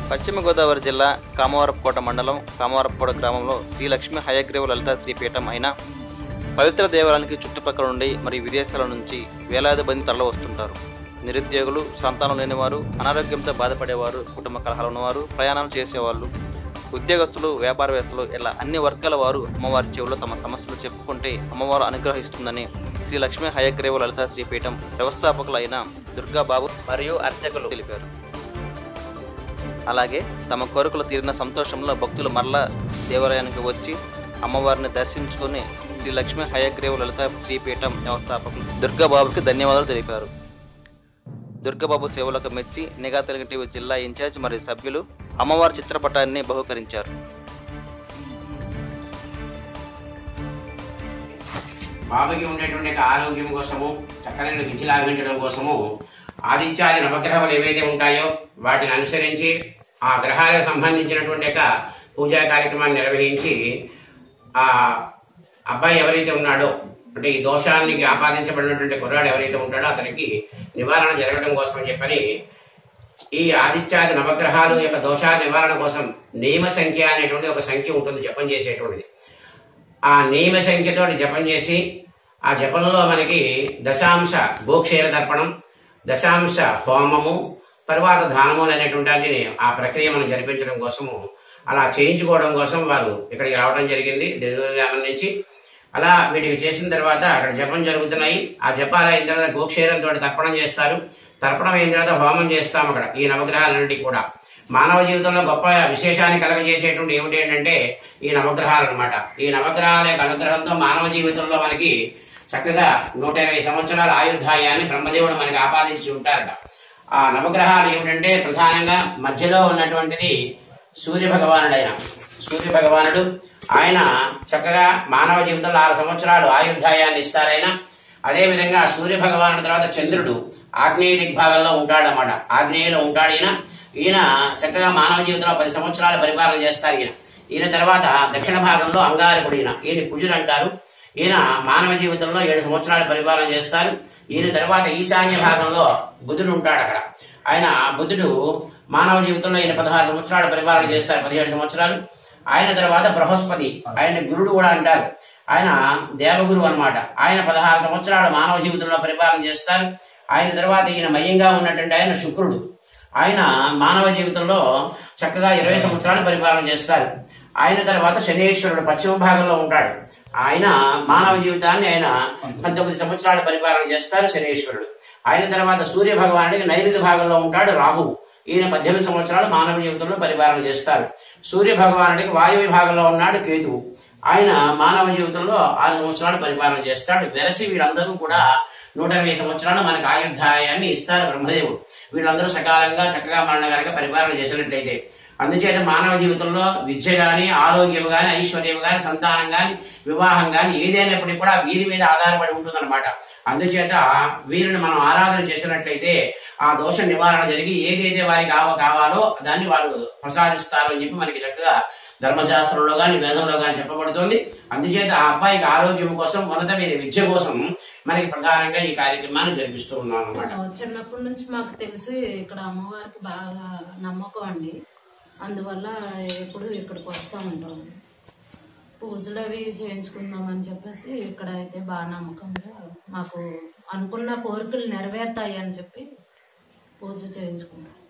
పశ్చిమ గోదావరి జిల్లా కామవరపుకోట మండలం కామవరపుకోట గ్రామంలో శ్రీ లక్ష్మీ హయగ్రీవ లలిత శ్రీపీఠం అయిన పవిత్ర దేవాలయానికి చుట్టుపక్కల నుండి మరియు విదేశాల నుంచి వేలాది మంది తరలి వస్తుంటారు నిరుద్యోగులు సంతానం లేనివారు అనారోగ్యంతో బాధపడేవారు కుటుంబ కలహాలు ఉన్నవారు ప్రయాణాలు చేసేవాళ్ళు ఉద్యోగస్తులు వ్యాపారవేత్తలు ఇలా అన్ని వర్గాల వారు అమ్మవారి చెవులో తమ సమస్యలు చెప్పుకుంటే అమ్మవారు అనుగ్రహిస్తుందని శ్రీ లక్ష్మీ హయగ్రీవ లలిత శ్రీపీఠం వ్యవస్థాపకులైన దుర్గాబాబు మరియు అర్చకులు తెలిపారు అలాగే తమ కోరికలు తీరిన సంతోషంలో భక్తులు మరలా దేవాలయానికి వచ్చి అమ్మవారిని దర్శించుకుని శ్రీ లక్ష్మీ హయగ్రీవ లలిత శ్రీపీఠం వ్యవస్థాపకులు దుర్గాబాబుకి ధన్యవాదాలు తెలిపారు దుర్గాబాబు సేవలకు మెచ్చి నిఘా తెలుగు టీవీ జిల్లా ఇన్ఛార్జ్ మరియు సభ్యులు అమ్మవారి చిత్రపటాన్ని బహుకరించారు బాబుకి ఉండేటువంటి ఒక ఆరోగ్యం కోసము చక్కనైన విధి లాభించడం కోసము ఆదిత్యాది నవగ్రహాలు ఏవైతే ఉంటాయో వాటిని అనుసరించి ఆ గ్రహాలకు సంబంధించినటువంటి ఒక పూజా కార్యక్రమాన్ని నిర్వహించి ఆ అబ్బాయి ఎవరైతే ఉన్నాడో అంటే ఈ దోషానికి ఆపాదించబడినటువంటి కుర్రాడు ఎవరైతే ఉంటాడో అతనికి నివారణ జరగడం కోసం అని చెప్పని ఈ ఆదిత్యాది నవగ్రహాలు యొక్క దోషాల నివారణ కోసం నియమ సంఖ్య అనేటువంటి ఒక సంఖ్య ఉంటుంది జపం చేసేటువంటిది ఆ నియమ సంఖ్యతో జపం చేసి ఆ జపంలో మనకి దశాంశ గోక్షేర తర్పణం దశాంశ హోమము తర్వాత దానము అనేటువంటి వాటిని ఆ ప్రక్రియ మనం జరిపించడం కోసము అలా చేయించుకోవడం కోసం వారు ఇక్కడికి రావడం జరిగింది నెల్లూరు గ్రామం నుంచి అలా వీటికి చేసిన తర్వాత అక్కడ జపం జరుగుతున్నాయి ఆ జపాలు అయిన తర్వాత గోక్షేరంతో తర్పణం చేస్తారు తర్పణం అయిన తర్వాత హోమం చేస్తాం అక్కడ ఈ నవగ్రహాలన్నింటి కూడా మానవ జీవితంలో గొప్ప విశేషాన్ని కలగజేసేటువంటి ఏమిటి ఏంటంటే ఈ నవగ్రహాలు అనమాట ఈ నవగ్రహాల యొక్క అనుగ్రహంతో మానవ జీవితంలో మనకి చక్కగా నూట ఇరవై సంవత్సరాల ఆయుర్దాయాన్ని బ్రహ్మదేవుడు మనకి ఆపాదించి ఉంటారట ఆ నవగ్రహాలు ఏమిటంటే ప్రధానంగా మధ్యలో ఉన్నటువంటిది సూర్య భగవానుడైన సూర్య భగవానుడు ఆయన చక్కగా మానవ జీవితంలో ఆరు సంవత్సరాలు ఆయుర్దాయాన్ని ఇస్తారాయన అదే విధంగా సూర్య భగవానుడి తర్వాత చంద్రుడు ఆగ్నేయ దిగ్భాగంలో ఉంటాడన్నమాట ఆగ్నేయలో ఉంటాడు ఈయన ఈయన చక్కగా మానవ జీవితంలో పది సంవత్సరాలు పరిపాలన చేస్తారు ఈయన ఈయన తర్వాత దక్షిణ భాగంలో అంగారకుడు ఈయన ఈయన కుజుడు అంటారు ఈయన మానవ జీవితంలో ఏడు సంవత్సరాలు పరిపాలన చేస్తారు ఈయన తర్వాత ఈశాన్య భాగంలో బుధుడు ఉంటాడు అక్కడ ఆయన బుధుడు మానవ జీవితంలో ఈయన పదహారు సంవత్సరాలు పరిపాలన చేస్తారు పదిహేడు సంవత్సరాలు ఆయన తర్వాత బృహస్పతి ఆయన గురుడు కూడా అంటారు ఆయన దేవగురు అన్నమాట ఆయన పదహారు సంవత్సరాలు మానవ జీవితంలో పరిపాలన చేస్తారు ఆయన తర్వాత ఈయన మయంగా ఉన్నటువంటి ఆయన శుక్రుడు ఆయన మానవ జీవితంలో చక్కగా ఇరవై సంవత్సరాలు పరిపాలన చేస్తారు ఆయన తర్వాత శనేశ్వరుడు పశ్చిమ భాగంలో ఉంటాడు ఆయన మానవ జీవితాన్ని ఆయన పంతొమ్మిది సంవత్సరాలు పరిపాలన చేస్తారు శనేశ్వరుడు ఆయన తర్వాత సూర్య భగవానుడికి నైరుతి భాగంలో ఉంటాడు రాహువు ఈయన పద్దెనిమిది సంవత్సరాలు మానవ జీవితంలో పరిపాలన చేస్తారు సూర్య భగవానుడికి వాయువ్య భాగంలో ఉన్నాడు కేతువు ఆయన మానవ జీవితంలో ఆరు సంవత్సరాలు పరిపాలన చేస్తాడు వెరసి వీళ్ళందరూ కూడా నూట ఇరవై సంవత్సరాలు మనకు ఆయుర్దాయాన్ని ఇస్తారు బ్రహ్మదేవుడు వీళ్ళందరూ సకాలంగా చక్కగా మరణ కనుక పరిపాలన చేసినట్లయితే అందుచేత మానవ జీవితంలో విద్య గాని ఆరోగ్యం గాని ఐశ్వర్యం గాని సంతానం గాని వివాహం గాని ఏదైనప్పటికీ కూడా వీరి మీద ఆధారపడి ఉంటుందన్నమాట అందుచేత వీరిని మనం ఆరాధన చేసినట్లయితే ఆ దోష నివారణ జరిగి ఏదైతే వారికి కావ కావాలో దాన్ని వారు ప్రసాదిస్తారు అని చెప్పి మనకి చక్కగా ధర్మశాస్త్రంలో గాని వేదంలో గాని చెప్పబడుతుంది అందుచేత ఆ అబ్బాయికి ఆరోగ్యం కోసం ఉన్నతమైన విద్య కోసం మనకి ప్రధానంగా ఈ కార్యక్రమాన్ని జరిపిస్తూ ఉన్నాం అనమాట చిన్నప్పటి నుంచి మాకు తెలిసి ఇక్కడ అమ్మవారికి బాగా నమ్మకం అండి అందువల్ల ఎప్పుడు ఇక్కడికి వస్తూ ఉంటాం పూజలు అవి చేయించుకుందామని చెప్పేసి ఇక్కడ అయితే బాగా నమ్మకంగా మాకు అనుకున్న కోరికలు నెరవేరుతాయి అని చెప్పి పూజ చేయించుకుంటాం